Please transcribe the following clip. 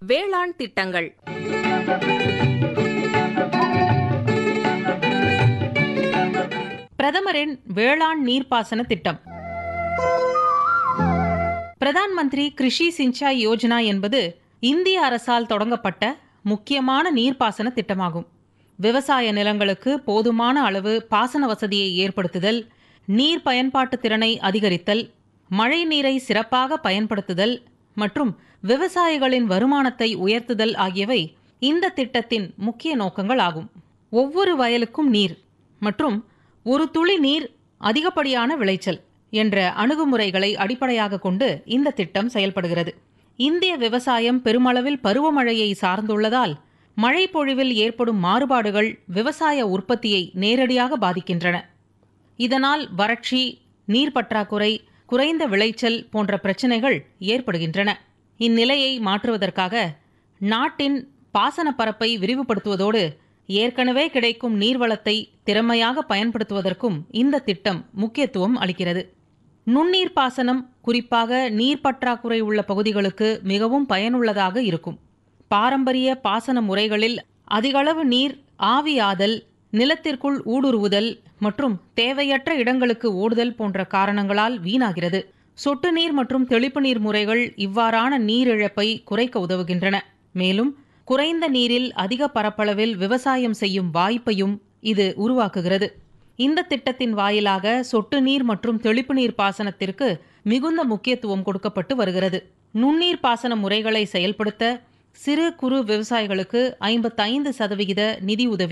வேளாண் திட்டங்கள் பிரதமரின் வேளாண் நீர்ப்பாசன திட்டம் பிரதான் மந்திரி கிருஷி சிஞ்சாய் யோஜனா என்பது இந்திய அரசால் தொடங்கப்பட்ட முக்கியமான நீர்ப்பாசன திட்டமாகும் விவசாய நிலங்களுக்கு போதுமான அளவு பாசன வசதியை ஏற்படுத்துதல் நீர் பயன்பாட்டு திறனை அதிகரித்தல் மழை நீரை சிறப்பாக பயன்படுத்துதல் மற்றும் விவசாயிகளின் வருமானத்தை உயர்த்துதல் ஆகியவை இந்த திட்டத்தின் முக்கிய நோக்கங்கள் ஆகும் ஒவ்வொரு வயலுக்கும் நீர் மற்றும் ஒரு துளி நீர் அதிகப்படியான விளைச்சல் என்ற அணுகுமுறைகளை அடிப்படையாக கொண்டு இந்த திட்டம் செயல்படுகிறது இந்திய விவசாயம் பெருமளவில் பருவமழையை சார்ந்துள்ளதால் மழை பொழிவில் ஏற்படும் மாறுபாடுகள் விவசாய உற்பத்தியை நேரடியாக பாதிக்கின்றன இதனால் வறட்சி நீர் பற்றாக்குறை குறைந்த விளைச்சல் போன்ற பிரச்சினைகள் ஏற்படுகின்றன இந்நிலையை மாற்றுவதற்காக நாட்டின் பாசன பரப்பை விரிவுபடுத்துவதோடு ஏற்கனவே கிடைக்கும் நீர்வளத்தை திறமையாக பயன்படுத்துவதற்கும் இந்த திட்டம் முக்கியத்துவம் அளிக்கிறது நுண்ணீர் பாசனம் குறிப்பாக நீர் பற்றாக்குறை உள்ள பகுதிகளுக்கு மிகவும் பயனுள்ளதாக இருக்கும் பாரம்பரிய பாசன முறைகளில் அதிகளவு நீர் ஆவியாதல் நிலத்திற்குள் ஊடுருவுதல் மற்றும் தேவையற்ற இடங்களுக்கு ஓடுதல் போன்ற காரணங்களால் வீணாகிறது சொட்டு நீர் மற்றும் தெளிப்பு நீர் முறைகள் இவ்வாறான நீரிழப்பை குறைக்க உதவுகின்றன மேலும் குறைந்த நீரில் அதிக பரப்பளவில் விவசாயம் செய்யும் வாய்ப்பையும் இது உருவாக்குகிறது இந்த திட்டத்தின் வாயிலாக சொட்டு நீர் மற்றும் தெளிப்பு நீர் பாசனத்திற்கு மிகுந்த முக்கியத்துவம் கொடுக்கப்பட்டு வருகிறது நுண்ணீர் பாசன முறைகளை செயல்படுத்த சிறு குறு விவசாயிகளுக்கு ஐம்பத்தைந்து சதவிகித நிதி உதவி